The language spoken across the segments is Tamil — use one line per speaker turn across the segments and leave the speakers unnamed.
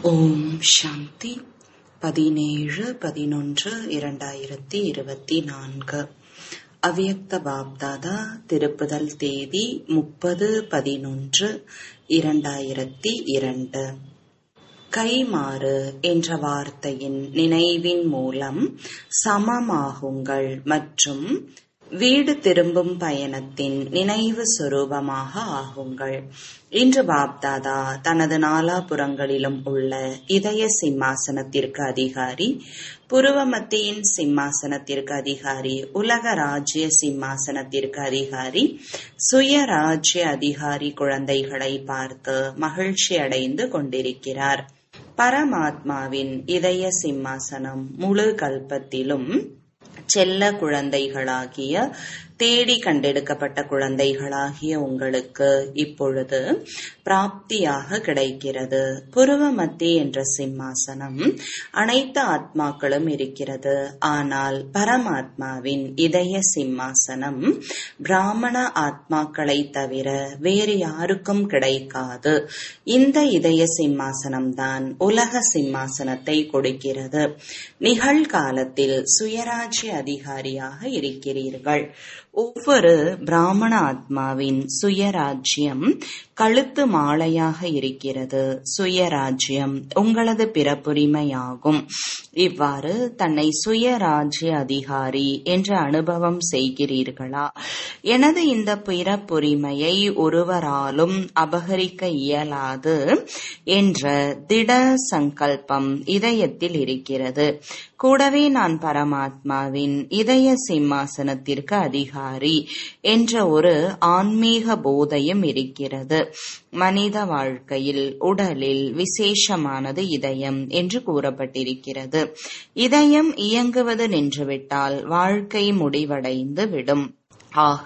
ஓம் சாந்தி பதினேழு பதினொன்று இரண்டாயிரத்தி இருபத்தி நான்கு அவ்யக்த பாப்தாதா திருப்புதல் தேதி முப்பது பதினொன்று இரண்டாயிரத்தி இரண்டு கைமாறு என்ற வார்த்தையின் நினைவின் மூலம் சமமாகுங்கள் மற்றும் வீடு திரும்பும் பயணத்தின் நினைவு சுரூபமாக ஆகுங்கள் இன்று பாப்தாதா தனது நாலாபுறங்களிலும் உள்ள இதய சிம்மாசனத்திற்கு அதிகாரி புருவமத்தியின் சிம்மாசனத்திற்கு அதிகாரி உலக ராஜ்ய சிம்மாசனத்திற்கு அதிகாரி சுயராஜ்ய அதிகாரி குழந்தைகளை பார்த்து மகிழ்ச்சி அடைந்து கொண்டிருக்கிறார் பரமாத்மாவின் இதய சிம்மாசனம் முழு கல்பத்திலும் செல்ல குழந்தைகளாகிய தேடி கண்டெடுக்கப்பட்ட குழந்தைகளாகிய உங்களுக்கு இப்பொழுது பிராப்தியாக கிடைக்கிறது புருவமத்தி என்ற சிம்மாசனம் அனைத்து ஆத்மாக்களும் இருக்கிறது ஆனால் பரமாத்மாவின் இதய சிம்மாசனம் பிராமண ஆத்மாக்களை தவிர வேறு யாருக்கும் கிடைக்காது இந்த இதய சிம்மாசனம் தான் உலக சிம்மாசனத்தை கொடுக்கிறது நிகழ்காலத்தில் சுயராஜ்ய அதிகாரியாக இருக்கிறீர்கள் ஒவ்வொரு பிராமண ஆத்மாவின் சுயராஜ்யம் கழுத்து மாலையாக இருக்கிறது சுயராஜ்யம் உங்களது பிறப்புரிமையாகும் இவ்வாறு தன்னை சுயராஜ்ய அதிகாரி என்ற அனுபவம் செய்கிறீர்களா எனது இந்த பிறப்புரிமையை ஒருவராலும் அபகரிக்க இயலாது என்ற திட சங்கல்பம் இதயத்தில் இருக்கிறது கூடவே நான் பரமாத்மாவின் இதய சிம்மாசனத்திற்கு அதிகாரி என்ற ஒரு ஆன்மீக போதையும் இருக்கிறது மனித வாழ்க்கையில் உடலில் விசேஷமானது இதயம் என்று கூறப்பட்டிருக்கிறது இதயம் இயங்குவது நின்றுவிட்டால் வாழ்க்கை முடிவடைந்து விடும் ஆக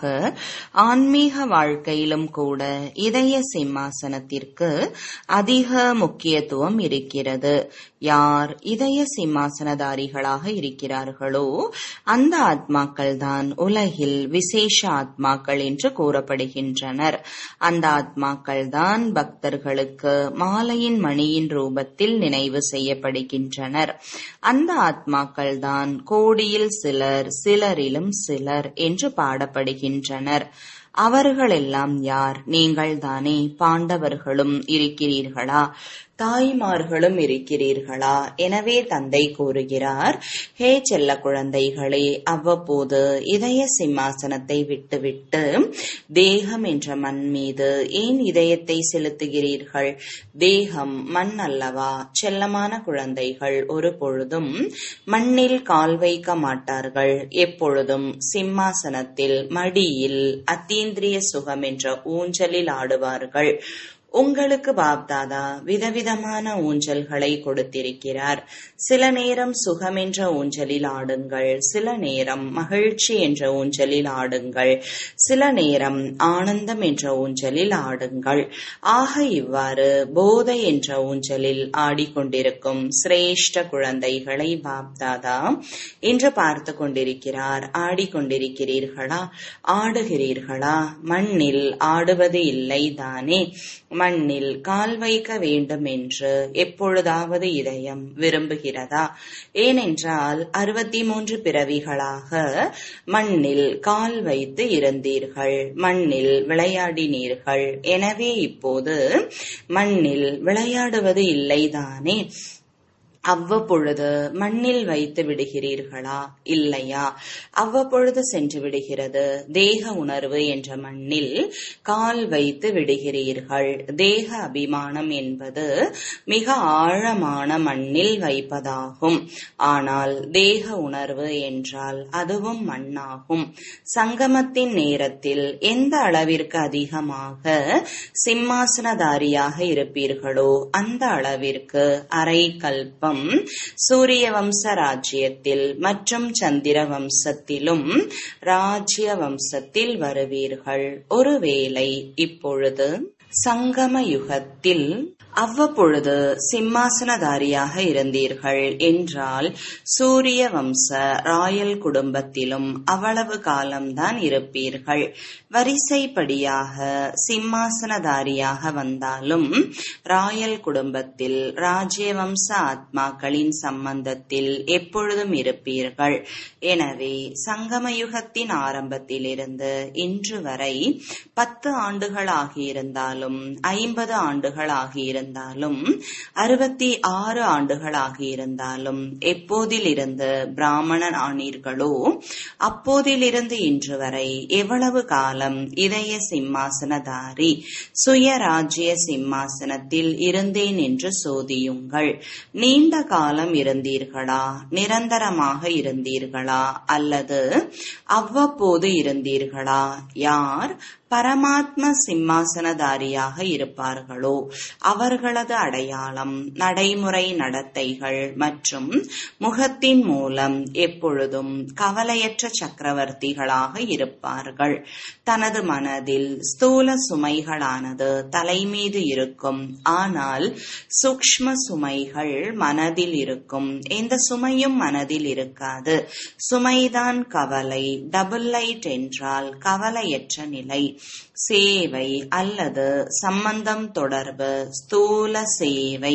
ஆன்மீக வாழ்க்கையிலும் கூட இதய சிம்மாசனத்திற்கு அதிக முக்கியத்துவம் இருக்கிறது யார் இதய சிம்மாசனதாரிகளாக இருக்கிறார்களோ அந்த ஆத்மாக்கள் தான் உலகில் விசேஷ ஆத்மாக்கள் என்று கூறப்படுகின்றனர் அந்த ஆத்மாக்கள் தான் பக்தர்களுக்கு மாலையின் மணியின் ரூபத்தில் நினைவு செய்யப்படுகின்றனர் அந்த ஆத்மாக்கள் தான் கோடியில் சிலர் சிலரிலும் சிலர் என்று பாடப்படுகின்றனர் அவர்களெல்லாம் யார் நீங்கள் தானே பாண்டவர்களும் இருக்கிறீர்களா தாய்மார்களும் இருக்கிறீர்களா எனவே தந்தை கூறுகிறார் ஹே செல்ல குழந்தைகளே அவ்வப்போது இதய சிம்மாசனத்தை விட்டுவிட்டு தேகம் என்ற மண் மீது ஏன் இதயத்தை செலுத்துகிறீர்கள் தேகம் மண் அல்லவா செல்லமான குழந்தைகள் ஒரு பொழுதும் மண்ணில் கால் வைக்க மாட்டார்கள் எப்பொழுதும் சிம்மாசனத்தில் மடியில் அத்தீந்திரிய சுகம் என்ற ஊஞ்சலில் ஆடுவார்கள் உங்களுக்கு பாப்தாதா விதவிதமான ஊஞ்சல்களை கொடுத்திருக்கிறார் சில நேரம் சுகம் என்ற ஊஞ்சலில் ஆடுங்கள் சில நேரம் மகிழ்ச்சி என்ற ஊஞ்சலில் ஆடுங்கள் சில நேரம் ஆனந்தம் என்ற ஊஞ்சலில் ஆடுங்கள் ஆக இவ்வாறு போதை என்ற ஊஞ்சலில் ஆடிக்கொண்டிருக்கும் சிரேஷ்ட குழந்தைகளை பாப்தாதா இன்று பார்த்து கொண்டிருக்கிறார் ஆடிக்கொண்டிருக்கிறீர்களா ஆடுகிறீர்களா மண்ணில் ஆடுவது இல்லை தானே மண்ணில் கால் வைக்க வேண்டும் என்று எப்பொழுதாவது இதயம் விரும்புகிறதா ஏனென்றால் அறுபத்தி மூன்று பிறவிகளாக மண்ணில் கால் வைத்து இருந்தீர்கள் மண்ணில் விளையாடினீர்கள் எனவே இப்போது மண்ணில் விளையாடுவது இல்லைதானே அவ்வப்பொழுது மண்ணில் வைத்து விடுகிறீர்களா இல்லையா அவ்வப்பொழுது சென்று விடுகிறது தேக உணர்வு என்ற மண்ணில் கால் வைத்து விடுகிறீர்கள் தேக அபிமானம் என்பது மிக ஆழமான மண்ணில் வைப்பதாகும் ஆனால் தேக உணர்வு என்றால் அதுவும் மண்ணாகும் சங்கமத்தின் நேரத்தில் எந்த அளவிற்கு அதிகமாக சிம்மாசனதாரியாக இருப்பீர்களோ அந்த அளவிற்கு அரை கல்பம் சூரிய வம்ச ராஜ்யத்தில் மற்றும் சந்திர வம்சத்திலும் ராஜ்ய வம்சத்தில் வருவீர்கள் ஒருவேளை இப்பொழுது சங்கம யுகத்தில் அவ்வப்பொழுது சிம்மாசனதாரியாக இருந்தீர்கள் என்றால் சூரிய வம்ச ராயல் குடும்பத்திலும் அவ்வளவு காலம்தான் இருப்பீர்கள் வரிசைப்படியாக சிம்மாசனதாரியாக வந்தாலும் ராயல் குடும்பத்தில் ராஜ்யவம்ச ஆத்மாக்களின் சம்பந்தத்தில் எப்பொழுதும் இருப்பீர்கள் எனவே சங்கமயுகத்தின் ஆரம்பத்திலிருந்து இன்று வரை பத்து ஆண்டுகள் ஆகியிருந்தாலும் ஐம்பது ஆண்டுகள் ஆகியிருந்தாலும் அறுபத்தி ஆறு ஆண்டுகள் ஆகியிருந்தாலும் எப்போதிலிருந்து பிராமணன் ஆனீர்களோ அப்போதிலிருந்து இன்று வரை எவ்வளவு காலம் இதய சிம்மாசனதாரி சுயராஜ்ய சிம்மாசனத்தில் இருந்தேன் என்று சோதியுங்கள் நீண்ட காலம் இருந்தீர்களா நிரந்தரமாக இருந்தீர்களா அல்லது அவ்வப்போது இருந்தீர்களா யார் பரமாத்ம சிம்மாசனதாரியாக இருப்பார்களோ அவர்களது அடையாளம் நடைமுறை நடத்தைகள் மற்றும் முகத்தின் மூலம் எப்பொழுதும் கவலையற்ற சக்கரவர்த்திகளாக இருப்பார்கள் தனது மனதில் ஸ்தூல சுமைகளானது தலைமீது இருக்கும் ஆனால் சூக்ஷ்ம சுமைகள் மனதில் இருக்கும் எந்த சுமையும் மனதில் இருக்காது சுமைதான் கவலை டபுள் லைட் என்றால் கவலையற்ற நிலை சேவை அல்லது சம்பந்தம் தொடர்பு ஸ்தூல சேவை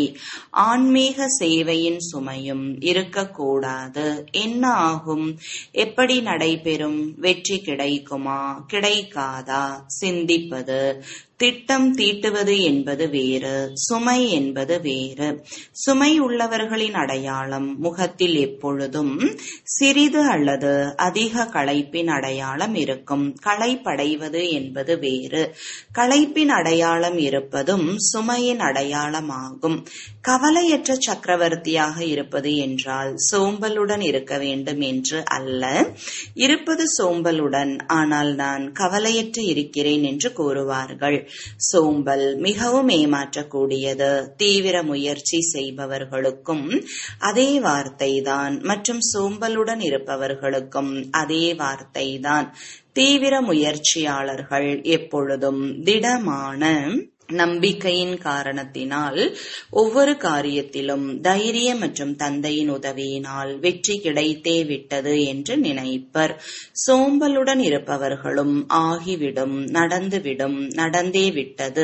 ஆன்மீக சேவையின் சுமையும் இருக்கக்கூடாது என்ன ஆகும் எப்படி நடைபெறும் வெற்றி கிடைக்குமா கிடைக்காதா சிந்திப்பது திட்டம் தீட்டுவது என்பது வேறு சுமை என்பது வேறு சுமை உள்ளவர்களின் அடையாளம் முகத்தில் எப்பொழுதும் சிறிது அல்லது அதிக களைப்பின் அடையாளம் இருக்கும் களைப்படைவது என்பது வேறு களைப்பின் அடையாளம் இருப்பதும் சுமையின் அடையாளமாகும் கவலையற்ற சக்கரவர்த்தியாக இருப்பது என்றால் சோம்பலுடன் இருக்க வேண்டும் என்று அல்ல இருப்பது சோம்பலுடன் ஆனால் நான் கவலையற்று இருக்கிறேன் என்று கூறுவார்கள் சோம்பல் மிகவும் ஏமாற்றக்கூடியது தீவிர முயற்சி செய்பவர்களுக்கும் அதே வார்த்தைதான் மற்றும் சோம்பலுடன் இருப்பவர்களுக்கும் அதே வார்த்தைதான் தீவிர முயற்சியாளர்கள் எப்பொழுதும் திடமான நம்பிக்கையின் காரணத்தினால் ஒவ்வொரு காரியத்திலும் தைரியம் மற்றும் தந்தையின் உதவியினால் வெற்றி கிடைத்தே விட்டது என்று நினைப்பர் சோம்பலுடன் இருப்பவர்களும் ஆகிவிடும் நடந்துவிடும் நடந்தே விட்டது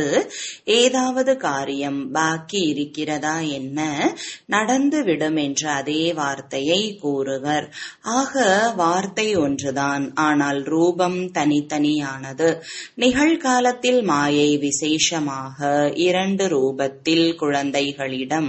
ஏதாவது காரியம் பாக்கி இருக்கிறதா என்ன நடந்துவிடும் என்ற அதே வார்த்தையை கூறுவர் ஆக வார்த்தை ஒன்றுதான் ஆனால் ரூபம் தனித்தனியானது நிகழ்காலத்தில் மாயை விசேஷமாக இரண்டு ரூபத்தில் குழந்தைகளிடம்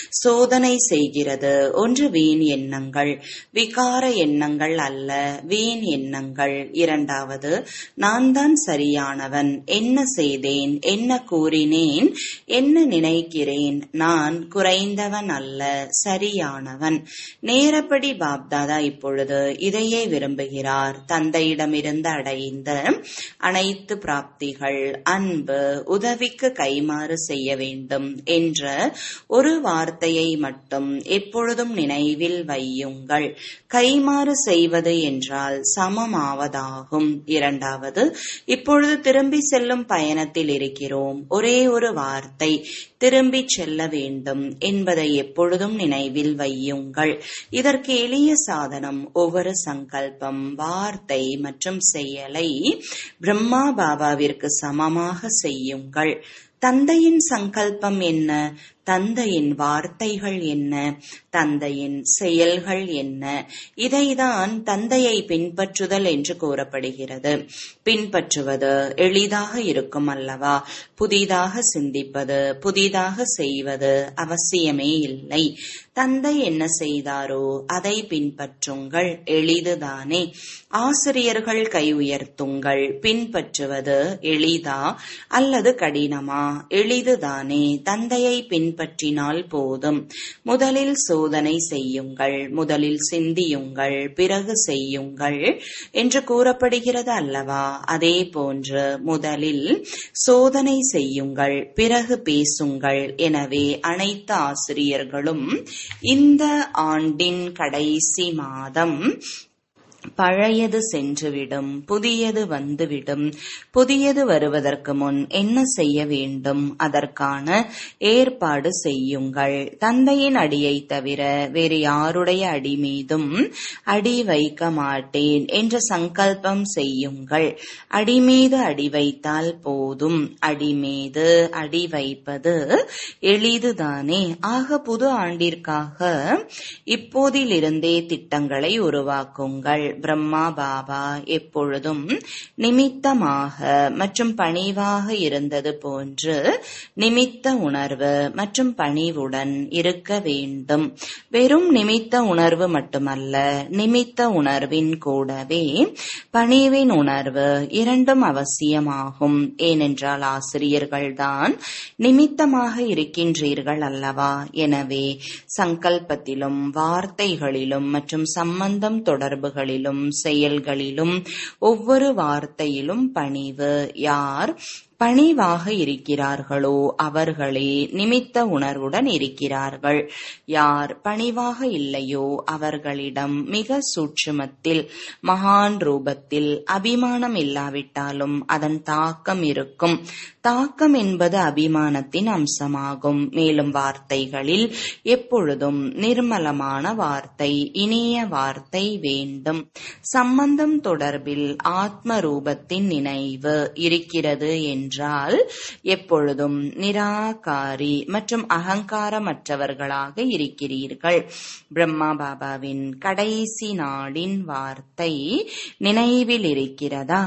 சோதனை செய்கிறது ஒன்று வீண் எண்ணங்கள் விகார எண்ணங்கள் அல்ல வீண் எண்ணங்கள் இரண்டாவது நான் தான் சரியானவன் என்ன செய்தேன் என்ன கூறினேன் என்ன நினைக்கிறேன் நான் குறைந்தவன் அல்ல சரியானவன் நேரப்படி பாப்தாதா இப்பொழுது இதையே விரும்புகிறார் தந்தையிடமிருந்து அடைந்த அனைத்து பிராப்திகள் அன்பு உதவிக்கு கைமாறு செய்ய வேண்டும் என்ற ஒரு வார்த்தையை மட்டும் எப்பொழுதும் நினைவில் வையுங்கள் கைமாறு செய்வது என்றால் சமமாவதாகும் இரண்டாவது இப்பொழுது திரும்பி செல்லும் பயணத்தில் இருக்கிறோம் ஒரே ஒரு வார்த்தை திரும்பி செல்ல வேண்டும் என்பதை எப்பொழுதும் நினைவில் வையுங்கள் இதற்கு எளிய சாதனம் ஒவ்வொரு சங்கல்பம் வார்த்தை மற்றும் செயலை பிரம்மா பாபாவிற்கு சமமாக செய்யுங்கள் தந்தையின் சங்கல்பம் என்ன தந்தையின் வார்த்தைகள் என்ன தந்தையின் செயல்கள் என்ன இதைதான் தந்தையை பின்பற்றுதல் என்று கூறப்படுகிறது பின்பற்றுவது எளிதாக இருக்கும் அல்லவா புதிதாக சிந்திப்பது புதிதாக செய்வது அவசியமே இல்லை தந்தை என்ன செய்தாரோ அதை பின்பற்றுங்கள் எளிதுதானே ஆசிரியர்கள் கை உயர்த்துங்கள் பின்பற்றுவது எளிதா அல்லது கடினமா எளிதுதானே தந்தையை பின்பற்றினால் போதும் முதலில் சோதனை செய்யுங்கள் முதலில் சிந்தியுங்கள் பிறகு செய்யுங்கள் என்று கூறப்படுகிறது அல்லவா அதே போன்று முதலில் சோதனை செய்யுங்கள் பிறகு பேசுங்கள் எனவே அனைத்து ஆசிரியர்களும் இந்த ஆண்டின் கடைசி மாதம் பழையது சென்றுவிடும் புதியது வந்துவிடும் புதியது வருவதற்கு முன் என்ன செய்ய வேண்டும் அதற்கான ஏற்பாடு செய்யுங்கள் தந்தையின் அடியை தவிர வேறு யாருடைய அடி மீதும் அடி வைக்க மாட்டேன் என்ற சங்கல்பம் செய்யுங்கள் அடி மீது அடி வைத்தால் போதும் அடி மீது அடி வைப்பது எளிதுதானே ஆக புது ஆண்டிற்காக இப்போதிலிருந்தே திட்டங்களை உருவாக்குங்கள் பிரம்மா பாபா எப்பொழுதும் நிமித்தமாக மற்றும் பணிவாக இருந்தது போன்று நிமித்த உணர்வு மற்றும் பணிவுடன் இருக்க வேண்டும் வெறும் நிமித்த உணர்வு மட்டுமல்ல நிமித்த உணர்வின் கூடவே பணிவின் உணர்வு இரண்டும் அவசியமாகும் ஏனென்றால் ஆசிரியர்கள்தான் நிமித்தமாக இருக்கின்றீர்கள் அல்லவா எனவே சங்கல்பத்திலும் வார்த்தைகளிலும் மற்றும் சம்பந்தம் தொடர்புகளிலும் செயல்களிலும் ஒவ்வொரு வார்த்தையிலும் பணிவு யார் பணிவாக இருக்கிறார்களோ அவர்களே நிமித்த உணர்வுடன் இருக்கிறார்கள் யார் பணிவாக இல்லையோ அவர்களிடம் மிக சூட்சுமத்தில் மகான் ரூபத்தில் அபிமானம் இல்லாவிட்டாலும் அதன் தாக்கம் இருக்கும் தாக்கம் என்பது அபிமானத்தின் அம்சமாகும் மேலும் வார்த்தைகளில் எப்பொழுதும் நிர்மலமான வார்த்தை இனிய வார்த்தை வேண்டும் சம்பந்தம் தொடர்பில் ஆத்ம ரூபத்தின் நினைவு இருக்கிறது என்று என்றால் எப்பொழுதும் நிராகாரி மற்றும் அகங்காரமற்றவர்களாக இருக்கிறீர்கள் பிரம்மா பாபாவின் கடைசி நாளின் வார்த்தை நினைவில் இருக்கிறதா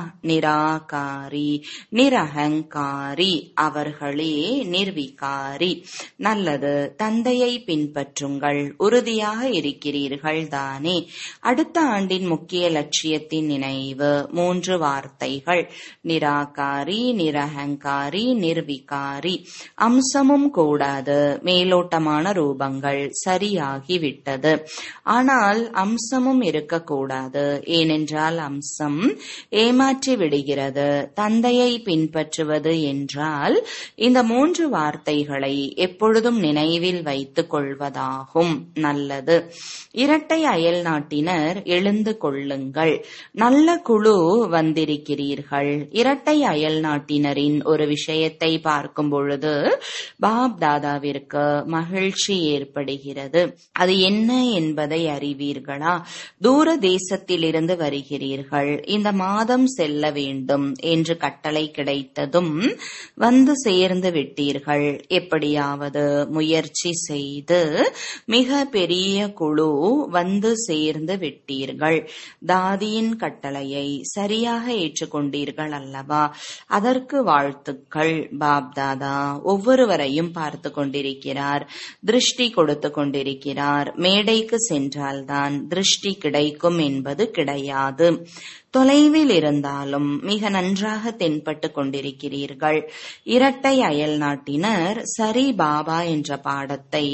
நிராகாரி நிரகங்காரி அவர்களே நிர்விகாரி நல்லது தந்தையை பின்பற்றுங்கள் உறுதியாக இருக்கிறீர்கள் தானே அடுத்த ஆண்டின் முக்கிய லட்சியத்தின் நினைவு மூன்று வார்த்தைகள் நிராகாரி நிரக அகங்காரி நிர்விகாரி அம்சமும் கூடாது மேலோட்டமான ரூபங்கள் சரியாகிவிட்டது ஆனால் அம்சமும் இருக்கக்கூடாது ஏனென்றால் அம்சம் ஏமாற்றி விடுகிறது தந்தையை பின்பற்றுவது என்றால் இந்த மூன்று வார்த்தைகளை எப்பொழுதும் நினைவில் வைத்துக் கொள்வதாகும் நல்லது இரட்டை அயல் நாட்டினர் எழுந்து கொள்ளுங்கள் நல்ல குழு வந்திருக்கிறீர்கள் இரட்டை அயல் நாட்டினரின் ஒரு விஷயத்தை பார்க்கும் பொழுது பாப் தாதாவிற்கு மகிழ்ச்சி ஏற்படுகிறது அது என்ன என்பதை அறிவீர்களா தூர தேசத்திலிருந்து வருகிறீர்கள் இந்த மாதம் செல்ல வேண்டும் என்று கட்டளை கிடைத்ததும் வந்து சேர்ந்து விட்டீர்கள் எப்படியாவது முயற்சி செய்து மிக பெரிய குழு வந்து சேர்ந்து விட்டீர்கள் தாதியின் கட்டளையை சரியாக ஏற்றுக்கொண்டீர்கள் அல்லவா அதற்கு வாழ்த்துக்கள் பாப் தாதா ஒவ்வொருவரையும் பார்த்து கொண்டிருக்கிறார் திருஷ்டி கொடுத்து கொண்டிருக்கிறார் மேடைக்கு சென்றால்தான் திருஷ்டி கிடைக்கும் என்பது கிடையாது தொலைவில் இருந்தாலும் மிக நன்றாக தென்பட்டு கொண்டிருக்கிறீர்கள் இரட்டை அயல் நாட்டினர் சரி பாபா என்ற பாடத்தை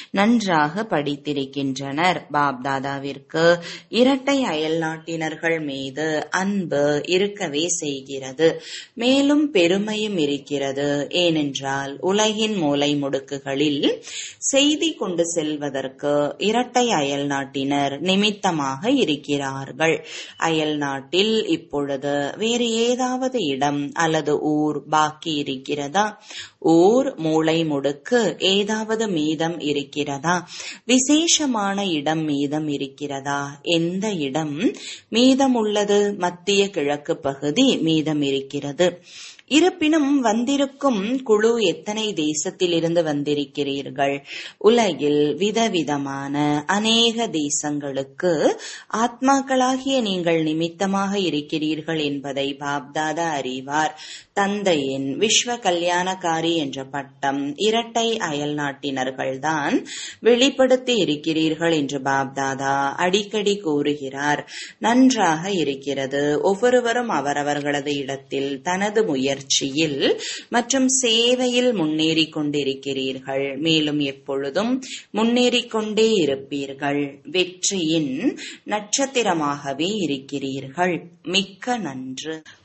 நன்றாக படித்திருக்கின்றனர் பாப் தாதாவிற்கு இரட்டை அயல் நாட்டினர்கள் மீது அன்பு இருக்கவே செய்கிறது மேலும் பெருமையும் இருக்கிறது ஏனென்றால் உலகின் மூலை முடுக்குகளில் செய்தி கொண்டு செல்வதற்கு இரட்டை அயல் நாட்டினர் நிமித்தமாக இருக்கிறார்கள் அயல் நாட்டு நாட்டில் இப்பொழுது வேறு ஏதாவது இடம் அல்லது ஊர் பாக்கி இருக்கிறதா ஊர் மூளை முடுக்கு ஏதாவது மீதம் இருக்கிறதா விசேஷமான இடம் மீதம் இருக்கிறதா எந்த இடம் மீதம் உள்ளது மத்திய கிழக்கு பகுதி மீதம் இருக்கிறது இருப்பினும் வந்திருக்கும் குழு எத்தனை தேசத்திலிருந்து வந்திருக்கிறீர்கள் உலகில் விதவிதமான அநேக தேசங்களுக்கு ஆத்மாக்களாகிய நீங்கள் நிமித்தமாக இருக்கிறீர்கள் என்பதை பாப்தாதா அறிவார் தந்தையின் விஸ்வ கல்யாணக்காரி என்ற பட்டம் இரட்டை அயல் நாட்டினர்கள்தான் வெளிப்படுத்தி இருக்கிறீர்கள் என்று பாப்தாதா அடிக்கடி கூறுகிறார் நன்றாக இருக்கிறது ஒவ்வொருவரும் அவரவர்களது இடத்தில் தனது முயற்சியில் மற்றும் சேவையில் முன்னேறி கொண்டிருக்கிறீர்கள் மேலும் எப்பொழுதும் முன்னேறிக் கொண்டே இருப்பீர்கள் வெற்றியின் நட்சத்திரமாகவே இருக்கிறீர்கள் மிக்க நன்று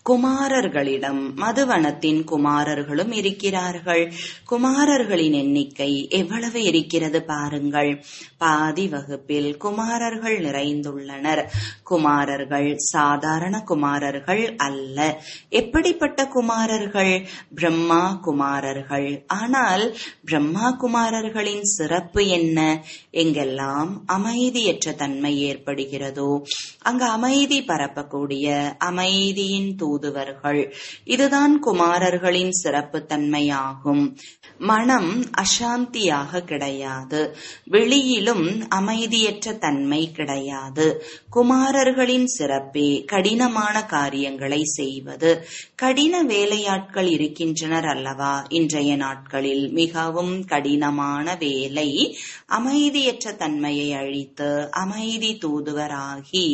குமாரர்களிடம் மதுவனத்தின் குமாரர்களும் இருக்கிறார்கள் குமாரர்களின் எண்ணிக்கை எவ்வளவு இருக்கிறது பாருங்கள் பாதி வகுப்பில் குமாரர்கள் நிறைந்துள்ளனர் குமாரர்கள் சாதாரண குமாரர்கள் அல்ல எப்படிப்பட்ட குமாரர்கள் பிரம்மா குமாரர்கள் ஆனால் பிரம்மா குமாரர்களின் சிறப்பு என்ன எங்கெல்லாம் அமைதியற்ற தன்மை ஏற்படுகிறதோ அங்கு அமைதி பரப்பக்கூடிய அமைதியின் தூதுவர்கள் இதுதான் குமாரர்களின் சிறப்பு தன்மையாகும் மனம் அசாந்தியாக கிடையாது வெளியிலும் அமைதியற்ற தன்மை கிடையாது குமாரர்களின் சிறப்பே கடினமான காரியங்களை செய்வது கடின வேலையாட்கள் இருக்கின்றனர் அல்லவா இன்றைய நாட்களில் மிகவும் கடினமான வேலை அமைதியற்ற தன்மையை அழித்து அமைதி தூதுவராகி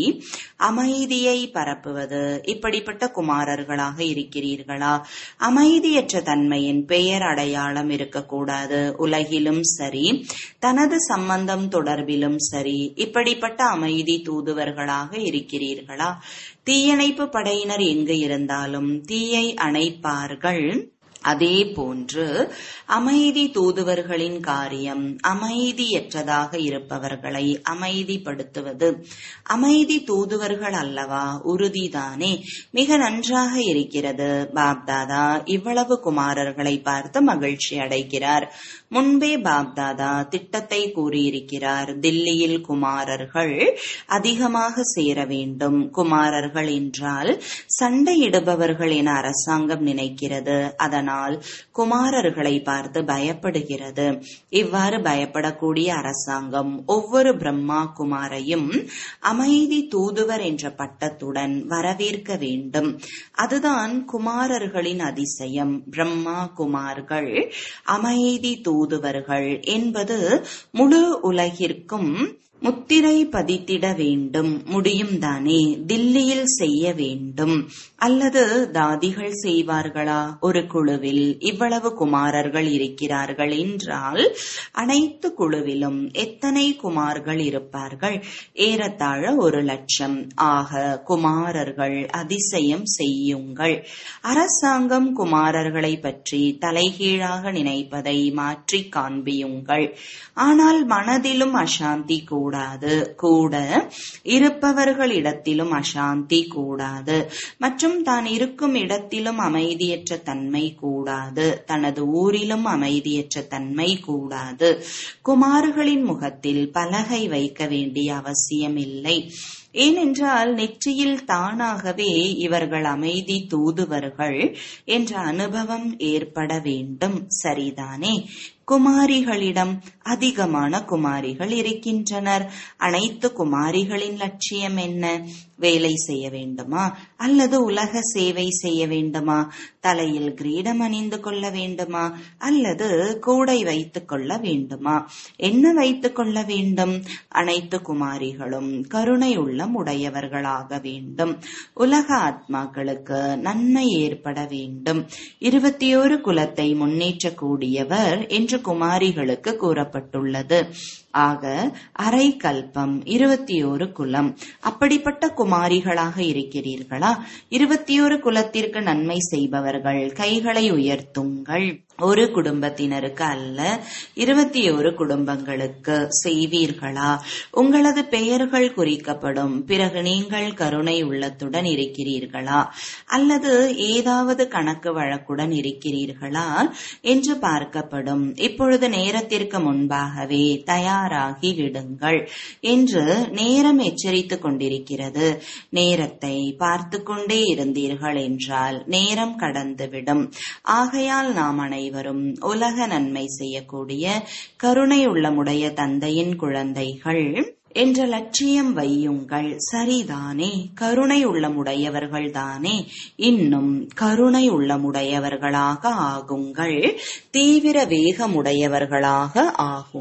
அமைதியை பரப்புவது இப்படிப்பட்ட குமாரர்களாக இருக்கிறீர்களா அமைதியற்ற தன்மையின் பெயர் அடையாளம் இருக்கக்கூடாது உலகிலும் சரி தனது சம்பந்தம் தொடர்பிலும் சரி இப்படிப்பட்ட அமைதி தூதுவர்களாக இருக்கிறீர்களா தீயணைப்பு படையினர் எங்கு இருந்தாலும் தீயை அணைப்பார்கள் அதே போன்று அமைதி தூதுவர்களின் காரியம் அமைதியற்றதாக இருப்பவர்களை அமைதிப்படுத்துவது அமைதி தூதுவர்கள் அல்லவா உறுதிதானே மிக நன்றாக இருக்கிறது பாப்தாதா இவ்வளவு குமாரர்களை பார்த்து மகிழ்ச்சி அடைகிறார் முன்பே பாப்தாதா திட்டத்தை கூறியிருக்கிறார் தில்லியில் குமாரர்கள் அதிகமாக சேர வேண்டும் குமாரர்கள் என்றால் சண்டையிடுபவர்கள் என அரசாங்கம் நினைக்கிறது அதனால் குமாரர்களை பார்த்து பயப்படுகிறது இவ்வாறு பயப்படக்கூடிய அரசாங்கம் ஒவ்வொரு பிரம்மா குமாரையும் அமைதி தூதுவர் என்ற பட்டத்துடன் வரவேற்க வேண்டும் அதுதான் குமாரர்களின் அதிசயம் பிரம்மா குமார்கள் அமைதி தூதுவர்கள் என்பது முழு உலகிற்கும் முத்திரை பதித்திட வேண்டும் முடியும் தானே தில்லியில் செய்ய வேண்டும் அல்லது தாதிகள் செய்வார்களா ஒரு குழுவில் இவ்வளவு குமாரர்கள் இருக்கிறார்கள் என்றால் அனைத்து குழுவிலும் எத்தனை குமார்கள் இருப்பார்கள் ஏறத்தாழ ஒரு லட்சம் ஆக குமாரர்கள் அதிசயம் செய்யுங்கள் அரசாங்கம் குமாரர்களை பற்றி தலைகீழாக நினைப்பதை மாற்றி காண்பியுங்கள் ஆனால் மனதிலும் அசாந்தி கூடாது கூட இருப்பவர்களிடத்திலும் அசாந்தி கூடாது மற்றும் தான் இருக்கும் இடத்திலும் அமைதியற்ற தன்மை கூடாது தனது ஊரிலும் அமைதியற்ற தன்மை கூடாது குமார்களின் முகத்தில் பலகை வைக்க வேண்டிய அவசியமில்லை ஏனென்றால் நெற்றியில் தானாகவே இவர்கள் அமைதி தூதுவர்கள் என்ற அனுபவம் ஏற்பட வேண்டும் சரிதானே குமாரிகளிடம் அதிகமான குமாரிகள் இருக்கின்றனர் அனைத்து குமாரிகளின் லட்சியம் என்ன வேலை செய்ய வேண்டுமா அல்லது உலக சேவை செய்ய வேண்டுமா தலையில் கிரீடம் அணிந்து கொள்ள வேண்டுமா அல்லது கூடை வைத்துக் கொள்ள வேண்டுமா என்ன வைத்துக் கொள்ள வேண்டும் அனைத்து குமாரிகளும் கருணை உள்ளம் உடையவர்களாக வேண்டும் உலக ஆத்மாக்களுக்கு நன்மை ஏற்பட வேண்டும் இருபத்தி ஒரு குலத்தை முன்னேற்றக்கூடியவர் என்று குமாரிகளுக்கு கூறப்பட்டுள்ளது ஆக அரை கல்பம் இருபத்தி ஒரு குலம் அப்படிப்பட்ட குமாரிகளாக இருக்கிறீர்களா இருபத்தி ஒரு குலத்திற்கு நன்மை செய்பவர்கள் கைகளை உயர்த்துங்கள் ஒரு குடும்பத்தினருக்கு அல்ல இருபத்தி ஒரு குடும்பங்களுக்கு செய்வீர்களா உங்களது பெயர்கள் குறிக்கப்படும் பிறகு நீங்கள் கருணை உள்ளத்துடன் இருக்கிறீர்களா அல்லது ஏதாவது கணக்கு வழக்குடன் இருக்கிறீர்களா என்று பார்க்கப்படும் இப்பொழுது நேரத்திற்கு முன்பாகவே தயாராகி விடுங்கள் என்று நேரம் எச்சரித்துக் கொண்டிருக்கிறது நேரத்தை பார்த்து கொண்டே இருந்தீர்கள் என்றால் நேரம் கடந்துவிடும் ஆகையால் நாம் அனைவரும் உலக நன்மை செய்யக்கூடிய கருணை உள்ளமுடைய தந்தையின் குழந்தைகள் என்ற லட்சியம் வையுங்கள் சரிதானே கருணை உள்ளமுடையவர்கள் தானே இன்னும் கருணை உள்ளமுடையவர்களாக ஆகுங்கள் தீவிர வேகமுடையவர்களாக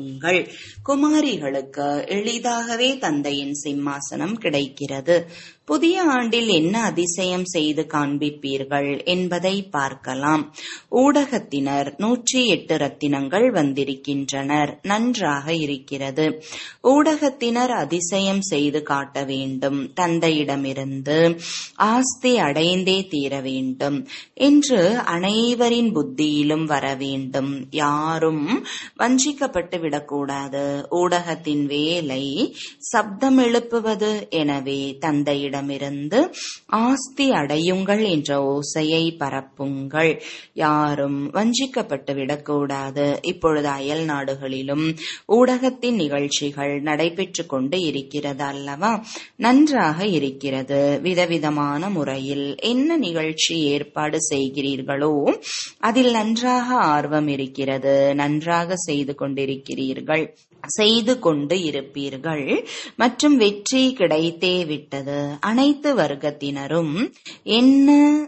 ஆகுங்கள் குமாரிகளுக்கு எளிதாகவே தந்தையின் சிம்மாசனம் கிடைக்கிறது புதிய ஆண்டில் என்ன அதிசயம் செய்து காண்பிப்பீர்கள் என்பதை பார்க்கலாம் ஊடகத்தினர் நூற்றி எட்டு ரத்தினங்கள் வந்திருக்கின்றனர் நன்றாக இருக்கிறது ஊடகத்தினர் அதிசயம் செய்து காட்ட வேண்டும் தந்தையிடமிருந்து ஆஸ்தி அடைந்தே தீர வேண்டும் என்று அனைவரின் புத்தியிலும் வர வேண்டும் யாரும் வஞ்சிக்கப்பட்டு விடக்கூடாது ஊடகத்தின் வேலை சப்தம் எழுப்புவது எனவே தந்தையிடமிருந்து ஆஸ்தி அடையுங்கள் என்ற ஓசையை பரப்புங்கள் யாரும் வஞ்சிக்கப்பட்டு விடக்கூடாது இப்பொழுது அயல் நாடுகளிலும் ஊடகத்தின் நிகழ்ச்சிகள் நடைபெற்று கொண்டு இருக்கிறது அல்லவா நன்றாக இருக்கிறது விதவிதமான முறையில் என்ன நிகழ்ச்சி ஏற்பாடு செய்கிறீர்களோ அதில் நன்றாக ஆர்வம் இருக்கிறது நன்றாக செய்து கொண்டிருக்கிறீர்கள் செய்து கொண்டு இருப்பீர்கள் மற்றும் வெற்றி கிடைத்தே விட்டது அனைத்து வர்க்கத்தினரும் என்ன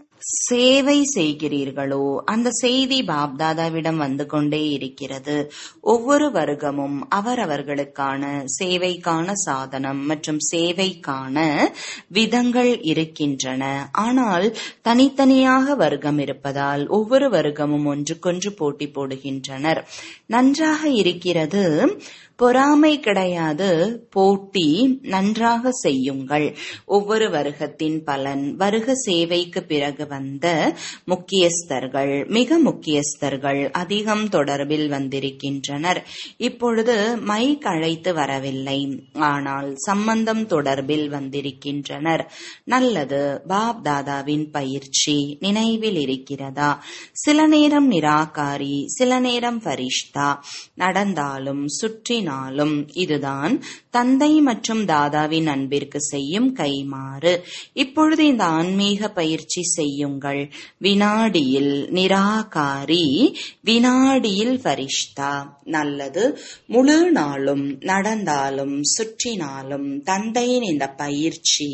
சேவை செய்கிறீர்களோ அந்த செய்தி பாப்தாதாவிடம் வந்து கொண்டே இருக்கிறது ஒவ்வொரு வர்க்கமும் அவரவர்களுக்கான சேவைக்கான சாதனம் மற்றும் சேவைக்கான விதங்கள் இருக்கின்றன ஆனால் தனித்தனியாக வர்க்கம் இருப்பதால் ஒவ்வொரு வர்க்கமும் ஒன்றுக்கொன்று போட்டி போடுகின்றனர் நன்றாக இருக்கிறது பொறாமை கிடையாது போட்டி நன்றாக செய்யுங்கள் ஒவ்வொரு வருகத்தின் பலன் வருக சேவைக்கு பிறகு வந்த முக்கியஸ்தர்கள் மிக முக்கியஸ்தர்கள் அதிகம் தொடர்பில் வந்திருக்கின்றனர் இப்பொழுது மைக் அழைத்து வரவில்லை ஆனால் சம்பந்தம் தொடர்பில் வந்திருக்கின்றனர் நல்லது பாப் தாதாவின் பயிற்சி நினைவில் இருக்கிறதா சில நேரம் நிராகாரி சில நேரம் பரிஷ்தா நடந்தாலும் சுற்றி கூறினாலும் இதுதான் தந்தை மற்றும் தாதாவின் அன்பிற்கு செய்யும் கைமாறு இப்பொழுது இந்த ஆன்மீக பயிற்சி செய்யுங்கள் வினாடியில் நிராகாரி வினாடியில் பரிஷ்தா நல்லது முழு நாளும் நடந்தாலும் சுற்றினாலும் தந்தையின் இந்த பயிற்சி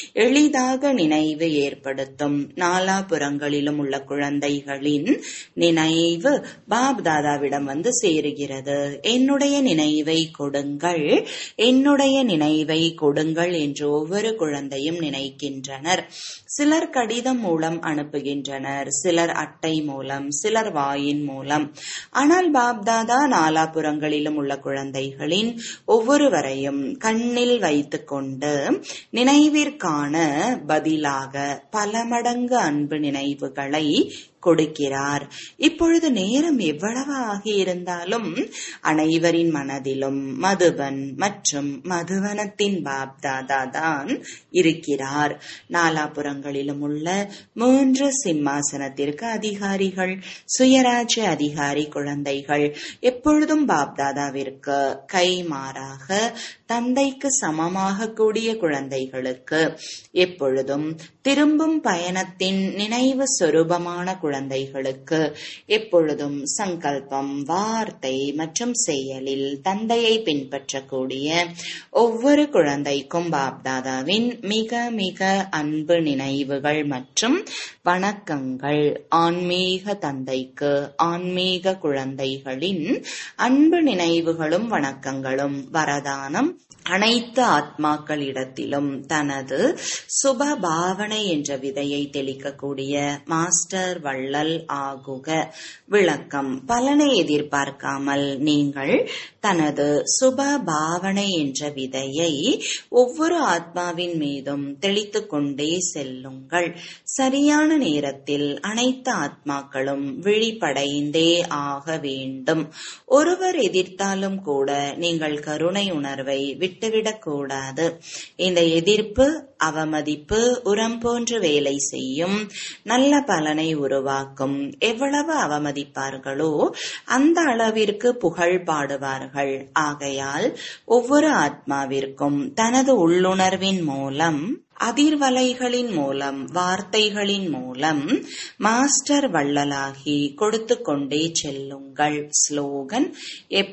எளிதாக நினைவு ஏற்படுத்தும் நாலாபுறங்களிலும் உள்ள குழந்தைகளின் நினைவு பாப் தாதாவிடம் வந்து சேருகிறது என்னுடைய நினைவை கொடுங்கள் என்னுடைய நினைவை கொடுங்கள் என்று ஒவ்வொரு குழந்தையும் நினைக்கின்றனர் சிலர் கடிதம் மூலம் அனுப்புகின்றனர் சிலர் அட்டை மூலம் சிலர் வாயின் மூலம் ஆனால் பாப்தாதா நாலாபுறங்களிலும் உள்ள குழந்தைகளின் ஒவ்வொருவரையும் கண்ணில் வைத்துக்கொண்டு நினைவிற்கான பதிலாக பல மடங்கு அன்பு நினைவுகளை கொடுக்கிறார் இப்பொழுது நேரம் எவ்வளவு ஆகியிருந்தாலும் அனைவரின் மனதிலும் மதுபன் மற்றும் மதுவனத்தின் பாப்தாதா தான் இருக்கிறார் நாலாபுறங்களிலும் உள்ள மூன்று சிம்மாசனத்திற்கு அதிகாரிகள் சுயராஜ்ய அதிகாரி குழந்தைகள் எப்பொழுதும் பாப்தாதாவிற்கு கைமாறாக தந்தைக்கு சமமாக கூடிய குழந்தைகளுக்கு எப்பொழுதும் திரும்பும் பயணத்தின் நினைவு சொரூபமான குழந்தைகளுக்கு எப்பொழுதும் சங்கல்பம் வார்த்தை மற்றும் செயலில் தந்தையை பின்பற்றக்கூடிய ஒவ்வொரு குழந்தைக்கும் பாப்தாதாவின் மிக மிக அன்பு நினைவுகள் மற்றும் வணக்கங்கள் ஆன்மீக தந்தைக்கு ஆன்மீக குழந்தைகளின் அன்பு நினைவுகளும் வணக்கங்களும் வரதானம் அனைத்து ஆத்மாக்களிடத்திலும் தனது சுப பாவனை என்ற விதையை தெளிக்கக்கூடிய மாஸ்டர் வள்ளல் ஆகுக விளக்கம் பலனை எதிர்பார்க்காமல் நீங்கள் தனது சுப பாவனை என்ற விதையை ஒவ்வொரு ஆத்மாவின் மீதும் தெளித்து கொண்டே செல்லுங்கள் சரியான நேரத்தில் அனைத்து ஆத்மாக்களும் விழிப்படைந்தே ஆக வேண்டும் ஒருவர் எதிர்த்தாலும் கூட நீங்கள் கருணை உணர்வை விட்டுவிடக் கூடாது இந்த எதிர்ப்பு அவமதிப்பு உரம் போன்று வேலை செய்யும் நல்ல பலனை உருவாக்கும் எவ்வளவு அவமதிப்பார்களோ அந்த அளவிற்கு புகழ் பாடுவார்கள் ஆகையால் ஒவ்வொரு ஆத்மாவிற்கும் தனது உள்ளுணர்வின் மூலம் அதிர்வலைகளின் மூலம் வார்த்தைகளின் மூலம் மாஸ்டர் வள்ளலாகி கொடுத்து கொண்டே செல்லுங்கள் ஸ்லோகன்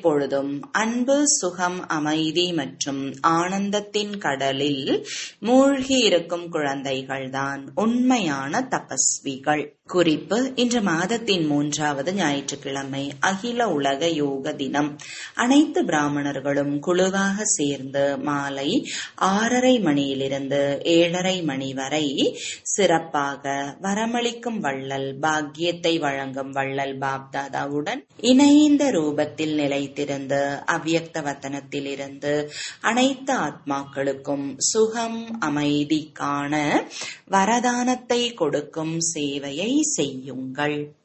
எப்பொழுதும் அன்பு சுகம் அமைதி மற்றும் ஆனந்தத்தின் கடலில் மூழ்கி மூழ்கி இருக்கும் குழந்தைகள்தான் உண்மையான தபஸ்விகள் குறிப்பு இன்று மாதத்தின் மூன்றாவது ஞாயிற்றுக்கிழமை அகில உலக யோக தினம் அனைத்து பிராமணர்களும் குழுவாக சேர்ந்து மாலை ஆறரை மணியிலிருந்து ஏழரை மணி வரை சிறப்பாக வரமளிக்கும் வள்ளல் பாக்கியத்தை வழங்கும் வள்ளல் பாப்தாதாவுடன் இணைந்த ரூபத்தில் நிலைத்திருந்து அவ்யக்த வத்தனத்தில் இருந்து அனைத்து ஆத்மாக்களுக்கும் சுகம் அமைதி காண வரதானத்தை கொடுக்கும் சேவையை செய்யுங்கள்